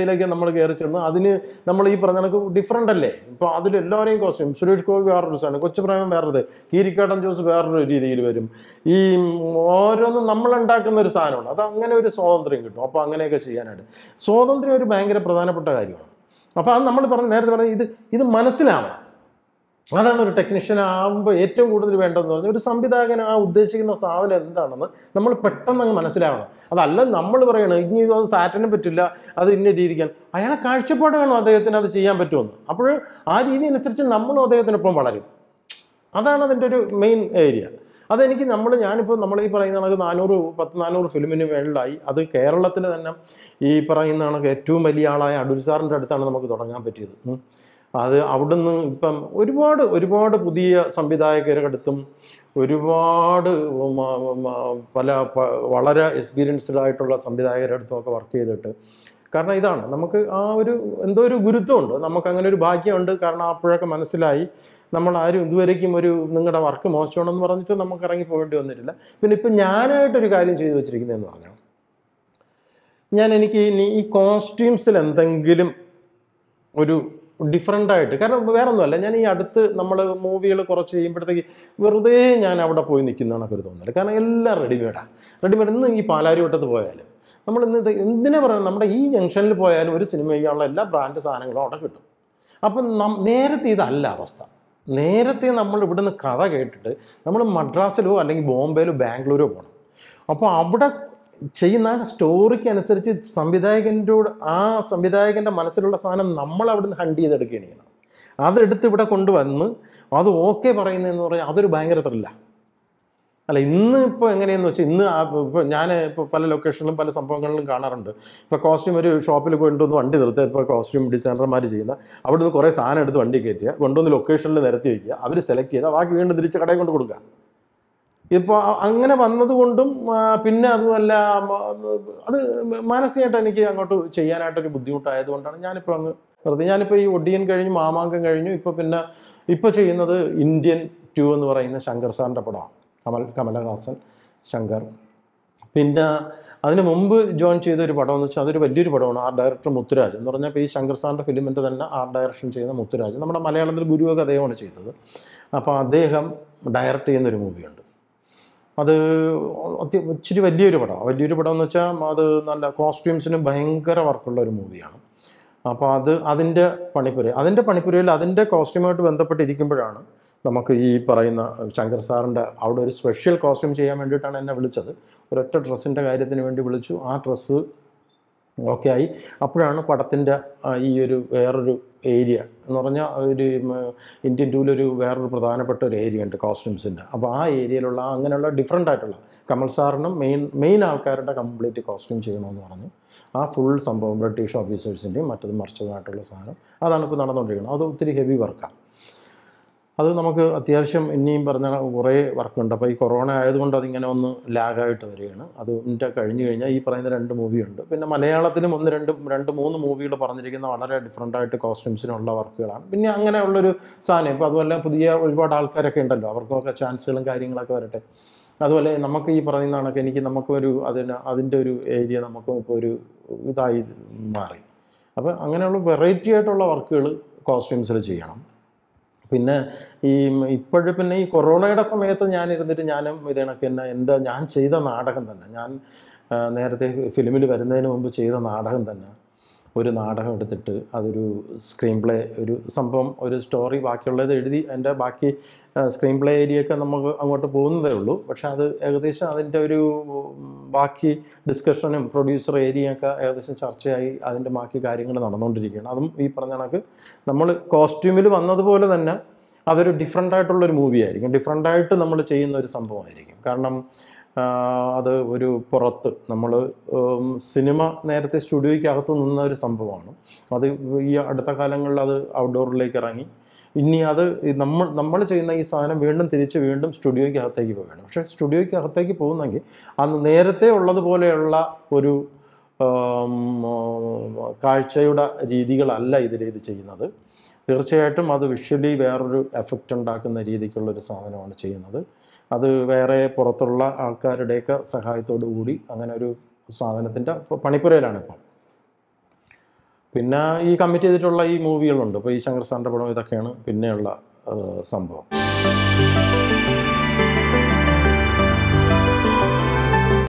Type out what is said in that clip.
സിനിമയിലേക്ക് നമ്മൾ കയറി ചെന്ന് അതിന് നമ്മൾ ഈ പറഞ്ഞ കണക്ക് ഡിഫറെൻ്റ് അല്ലേ ഇപ്പോൾ അതിൽ എല്ലാവരെയും കോസ്റ്റ്യൂം സുരേഷ് ഗോപി വേറൊരു സാധനം കൊച്ചുപ്രേമം വേറൊരു കീരിക്കാട്ടൻ ജോസ് വേറൊരു രീതിയിൽ വരും ഈ ഓരോന്നും നമ്മൾ ഉണ്ടാക്കുന്ന ഒരു സാധനമാണ് അത് അങ്ങനെ ഒരു സ്വാതന്ത്ര്യം കിട്ടും അപ്പോൾ അങ്ങനെയൊക്കെ ചെയ്യാനായിട്ട് സ്വാതന്ത്ര്യം ഒരു ഭയങ്കര പ്രധാനപ്പെട്ട കാര്യമാണ് അപ്പോൾ അത് നമ്മൾ പറഞ്ഞ നേരത്തെ പറഞ്ഞ ഇത് ഇത് മനസ്സിലാവണം അതാണ് ഒരു ടെക്നീഷ്യൻ ആകുമ്പോൾ ഏറ്റവും കൂടുതൽ വേണ്ടതെന്ന് പറഞ്ഞാൽ ഒരു സംവിധായകൻ ആ ഉദ്ദേശിക്കുന്ന സാധനം എന്താണെന്ന് നമ്മൾ പെട്ടെന്ന് അങ്ങ് മനസ്സിലാവണം അതല്ല നമ്മൾ പറയണം ഇനി അത് സാറ്റനും പറ്റില്ല അത് ഇന്ന രീതിക്കാൻ അയാളെ കാഴ്ചപ്പാട് വേണം അദ്ദേഹത്തിന് അത് ചെയ്യാൻ പറ്റുമെന്ന് അപ്പോൾ ആ രീതി അനുസരിച്ച് നമ്മളും അദ്ദേഹത്തിനൊപ്പം വളരും അതാണ് അതിൻ്റെ ഒരു മെയിൻ ഏരിയ അതെനിക്ക് നമ്മൾ ഞാനിപ്പോൾ നമ്മൾ ഈ പറയുന്ന കണക്ക് നാനൂറ് പത്ത് നാനൂറ് ഫിലിമിന് മേളിലായി അത് കേരളത്തിൽ തന്നെ ഈ പറയുന്ന കണക്ക് ഏറ്റവും വലിയ ആളായ അടൂർ സാറിൻ്റെ അടുത്താണ് നമുക്ക് തുടങ്ങാൻ പറ്റിയത് ഉം. അത് അവിടുന്ന് ഇപ്പം ഒരുപാട് ഒരുപാട് പുതിയ സംവിധായകരുടെ അടുത്തും ഒരുപാട് മ- മ- പല പ- വളരെ എക്സ്പീരിയൻസ്ഡ് ആയിട്ടുള്ള സംവിധായകരുടെ അടുത്തും ഒക്കെ വർക്ക് ചെയ്തിട്ട് കാരണം ഇതാണ് നമുക്ക് ആ ഒരു എന്തോ ഒരു ഗുരുത്വമുണ്ട് നമുക്ക് അങ്ങനെ ഒരു ഭാഗ്യമുണ്ട് കാരണം അപ്പോഴൊക്കെ മനസ്സിലായി നമ്മൾ ആരും ഇതുവരേക്കും ഒരു നിങ്ങളുടെ വർക്ക് മോശമാണെന്ന് പറഞ്ഞിട്ട് നമുക്ക് ഇറങ്ങി പോകേണ്ടി വന്നിട്ടില്ല പിന്നെ ഇപ്പം ഞാനായിട്ടൊരു കാര്യം ചെയ്തു വെച്ചിരിക്കുന്നതെന്ന് പറഞ്ഞാൽ ഞാൻ എനിക്ക് ഇനി ഈ കോസ്റ്റ്യൂംസിൽ എന്തെങ്കിലും ഒരു ഡിഫറെൻ്റ് ആയിട്ട് കാരണം വേറെ ഒന്നുമല്ല ഞാൻ ഈ അടുത്ത് നമ്മൾ മൂവികൾ കുറച്ച് ചെയ്യുമ്പോഴത്തേക്ക് വെറുതെ ഞാൻ അവിടെ പോയി നിൽക്കുന്നതാണ് ഒരു തോന്നല് കാരണം എല്ലാം റെഡിമെയ്ഡാണ് റെഡിമെയ്ഡ് ഇന്ന് ഈ പാലാരി വട്ടത്ത് പോയാലും നമ്മൾ ഇന്ന് ഇത് എന്തിനാ പറയുന്നത് നമ്മുടെ ഈ ജംഗ്ഷനിൽ പോയാലും ഒരു സിനിമ ചെയ്യാനുള്ള എല്ലാ ബ്രാൻഡ് സാധനങ്ങളും അവിടെ കിട്ടും അപ്പം നം- നേരത്തെ ഇതല്ല അവസ്ഥ നേരത്തെ നമ്മൾ ഇവിടുന്ന് കഥ കേട്ടിട്ട് നമ്മൾ മദ്രാസിലോ അല്ലെങ്കിൽ ബോംബെയിലോ ബാംഗ്ലൂരോ പോകണം അപ്പോൾ അവിടെ ചെയ്യുന്ന ആ സ്റ്റോറിക്ക് അനുസരിച്ച് സംവിധായകൻ്റെ ആ സംവിധായകൻ്റെ മനസ്സിലുള്ള സാധനം നമ്മൾ അവിടുന്ന് ഹണ്ട് ചെയ്തെടുക്കുകയാണ് ചെയ്യണം അതെടുത്ത് ഇവിടെ കൊണ്ടുവന്ന് അത് ഓക്കെ പറയുന്നതെന്ന് പറഞ്ഞാൽ അതൊരു ഭയങ്കര ത്രില്ല അല്ല ഇന്ന് ഇപ്പോൾ എങ്ങനെയെന്ന് വെച്ചാൽ ഇന്ന് ഇപ്പോൾ ഞാൻ ഇപ്പോൾ പല ലൊക്കേഷനിലും പല സംഭവങ്ങളിലും കാണാറുണ്ട് ഇപ്പോൾ കോസ്റ്റ്യൂം ഒരു ഷോപ്പിൽ കൊണ്ടുവന്ന് വണ്ടി നിർത്തുക ഇപ്പോൾ കോസ്റ്റ്യൂം ഡിസൈനർമാർ ചെയ്യുന്ന അവിടുന്ന് കുറേ സാധനം എടുത്ത് വണ്ടി കയറ്റുക കൊണ്ടുവന്ന് ലൊക്കേഷനിൽ നിരത്തി വയ്ക്കുക അവർ സെലക്ട് ചെയ്താൽ ബാക്കി വീണ്ടും തിരിച്ച് കടയിൽ കൊണ്ട് കൊടുക്കുക ഇപ്പോൾ അങ്ങനെ വന്നതുകൊണ്ടും ആ, പിന്നെ അതുമല്ല മ, അത് മാനസികമായിട്ട് എനിക്ക് അങ്ങോട്ട് ചെയ്യാനായിട്ടൊരു ബുദ്ധിമുട്ടായതുകൊണ്ടാണ് ഞാനിപ്പോൾ അങ്ങ് വെറുതെ ഞാനിപ്പോൾ ഈ ഒടിയൻ കഴിഞ്ഞു മാമാങ്കം കഴിഞ്ഞു ഇപ്പോൾ പിന്നെ ഇപ്പോൾ ചെയ്യുന്നത് ഇന്ത്യൻ ടു എന്ന് പറയുന്ന ശങ്കർ സാറിൻ്റെ പടമാണ് കമൽ കമലഹാസൻ ശങ്കർ പിന്നെ അതിന് മുമ്പ് ജോയിൻ ചെയ്ത ഒരു പടം എന്ന് വെച്ചാൽ അതൊരു വലിയൊരു പടമാണ് ആർട്ട് ഡയറക്ടർ മുത്തുരാജ് എന്ന് പറഞ്ഞാൽ ഇപ്പോൾ ഈ ശങ്കർ സാറിൻ്റെ ഫിലിമിൻ്റെ തന്നെ ആർട്ട് ഡയറക്ഷൻ ചെയ്യുന്ന മുത്തുരാജ് നമ്മുടെ മലയാളത്തിൽ ഗുരുവൊക്കെ അദ്ദേഹമാണ് ചെയ്തത് അപ്പോൾ അദ്ദേഹം ഡയറക്റ്റ് ചെയ്യുന്ന ഒരു മൂവിയുണ്ട് അത് അത്യ ഇച്ചിരി വലിയൊരു പടമാണ് വലിയൊരു പടം എന്ന് വെച്ചാൽ അത് നല്ല കോസ്റ്റ്യൂംസിന് ഭയങ്കര വർക്കുള്ള ഒരു മൂവിയാണ് അപ്പോൾ അത് അതിൻ്റെ പണിപ്പുര അതിൻ്റെ പണിപ്പുരയിൽ അതിൻ്റെ കോസ്റ്റ്യൂമായിട്ട് ബന്ധപ്പെട്ടിരിക്കുമ്പോഴാണ് നമുക്ക് ഈ പറയുന്ന ശങ്കർ സാറിൻ്റെ അവിടെ ഒരു സ്പെഷ്യൽ കോസ്റ്റ്യൂം ചെയ്യാൻ വേണ്ടിയിട്ടാണ് എന്നെ വിളിച്ചത് ഒരൊറ്റ ഡ്രസ്സിൻ്റെ കാര്യത്തിന് വേണ്ടി വിളിച്ചു ആ ഡ്രസ്സ് ഓക്കെ ആയി അപ്പോഴാണ് പടത്തിൻ്റെ ഈ ഒരു വേറൊരു ഏരിയ എന്ന് പറഞ്ഞാൽ ഒരു ഉം, ഇന്ത്യൻ ടൂലൊരു വേറൊരു പ്രധാനപ്പെട്ട ഒരു ഏരിയ ഉണ്ട് കോസ്റ്റ്യൂംസിൻ്റെ അപ്പോൾ ആ ഏരിയയിലുള്ള അങ്ങനെയുള്ള ഡിഫറെൻ്റ് ആയിട്ടുള്ള കമൽ സാറിനും മെയിൻ മെയിൻ ആൾക്കാരുടെ കംപ്ലീറ്റ് കോസ്റ്റ്യൂം ചെയ്യണമെന്ന് പറഞ്ഞു ആ ഫുൾ സംഭവം ബ്രിട്ടീഷ് ഓഫീസേഴ്സിൻ്റെയും മറ്റതും മറിച്ചതുമായിട്ടുള്ള സാധനം അതാണ് ഇപ്പോൾ നടന്നുകൊണ്ടിരിക്കുന്നത് അത് ഒത്തിരി ഹെവി വർക്കാണ് അത് നമുക്ക് അത്യാവശ്യം ഇനിയും പറഞ്ഞ കുറേ വർക്കുണ്ട് അപ്പോൾ ഈ കൊറോണ ആയതുകൊണ്ട് അതിങ്ങനെ ഒന്ന് ലാഗായിട്ട് വരികയാണ് അതിൻ്റെ കഴിഞ്ഞ് കഴിഞ്ഞാൽ ഈ പറയുന്ന രണ്ട് മൂവിയുണ്ട് പിന്നെ മലയാളത്തിലും ഒന്ന് രണ്ട് രണ്ട് മൂന്ന് മൂവികൾ പറഞ്ഞിരിക്കുന്ന വളരെ ഡിഫറെൻ്റ് ആയിട്ട് കോസ്റ്റ്യൂംസിനുള്ള വർക്കുകളാണ് പിന്നെ അങ്ങനെയുള്ളൊരു സാധനം ഇപ്പോൾ അതുപോലെ പുതിയ ഒരുപാട് ആൾക്കാരൊക്കെ ഉണ്ടല്ലോ അവർക്കൊക്കെ ചാൻസുകളും കാര്യങ്ങളൊക്കെ വരട്ടെ അതുപോലെ നമുക്ക് ഈ പറയുന്ന കണക്ക് എനിക്ക് നമുക്കൊരു അതിന് അതിൻ്റെ ഒരു ഏരിയ നമുക്കും ഇപ്പോൾ ഒരു ഇതായി മാറി അപ്പോൾ അങ്ങനെയുള്ള വെറൈറ്റി ആയിട്ടുള്ള വർക്കുകൾ കോസ്റ്റ്യൂംസിൽ ചെയ്യണം പിന്നെ ഈ ഇപ്പോഴും പിന്നെ ഈ കൊറോണയുടെ സമയത്ത് ഞാൻ ഇരുന്നിട്ട് ഞാനും ഇത് കണക്ക് തന്നെ എൻ്റെ ഞാൻ ചെയ്ത നാടകം തന്നെ ഞാൻ ആ, നേരത്തെ ഫിലിമിൽ വരുന്നതിന് മുമ്പ് ചെയ്ത നാടകം തന്നെ ഒരു നാടകം എടുത്തിട്ട് അതൊരു സ്ക്രീൻ പ്ലേ ഒരു സംഭവം ഒരു സ്റ്റോറി ബാക്കിയുള്ളത് എഴുതി അതിൻ്റെ ബാക്കി സ്ക്രീൻ പ്ലേ ഏരിയയൊക്കെ നമുക്ക് അങ്ങോട്ട് പോകുന്നതേ ഉള്ളൂ പക്ഷേ അത് ഏകദേശം അതിൻ്റെ ഒരു ഉം, ബാക്കി ഡിസ്കഷനും പ്രൊഡ്യൂസർ ഏരിയയൊക്കെ ഏകദേശം ചർച്ചയായി അതിൻ്റെ ബാക്കി കാര്യങ്ങൾ നടന്നുകൊണ്ടിരിക്കുകയാണ് അതും ഈ പറഞ്ഞ കണക്ക് നമ്മൾ കോസ്റ്റ്യൂമിൽ വന്നതുപോലെ തന്നെ അതൊരു ഡിഫറെൻ്റ് ആയിട്ടുള്ളൊരു മൂവി ആയിരിക്കും ഡിഫറെൻ്റ് ആയിട്ട് നമ്മൾ ചെയ്യുന്ന ഒരു സംഭവമായിരിക്കും കാരണം ആ, അത് ഒരു പുറത്ത് നമ്മൾ സിനിമ നേരത്തെ സ്റ്റുഡിയോയ്ക്കകത്ത് നിന്ന ഒരു സംഭവമാണ് അത് ഈ അടുത്ത കാലങ്ങളിൽ അത് ഔട്ട്ഡോറിലേക്ക് ഇറങ്ങി ഇനി അത് ഈ നമ്മൾ നമ്മൾ ചെയ്യുന്ന ഈ സാധനം വീണ്ടും തിരിച്ച് വീണ്ടും സ്റ്റുഡിയോയ്ക്കകത്തേക്ക് പോവുകയാണ് പക്ഷേ സ്റ്റുഡിയോയ്ക്കകത്തേക്ക് പോകുന്നെങ്കിൽ അന്ന് നേരത്തെ ഉള്ളതുപോലെയുള്ള ഒരു ആം, ആ, കാഴ്ചയുടെ രീതികളല്ല ഇതിൽ ഇത് ചെയ്യുന്നത് തീർച്ചയായിട്ടും അത് വിഷ്വലി വേറൊരു എഫക്റ്റ് ഉണ്ടാക്കുന്ന രീതിക്കുള്ളൊരു സാധനമാണ് ചെയ്യുന്നത് അത് വേറെ പുറത്തുള്ള ആൾക്കാരുടെയൊക്കെ സഹായത്തോടു കൂടി അങ്ങനെ ഒരു സാധനത്തിൻ്റെ പണിപ്പുരയിലാണ് ഇപ്പം പിന്നെ ഈ കമ്മിറ്റ് ചെയ്തിട്ടുള്ള ഈ മൂവികളുണ്ട് ഇപ്പോൾ ഈ ശങ്കർ സാറിൻ്റെ പടം ഇതൊക്കെയാണ് പിന്നെയുള്ള ആ, സംഭവം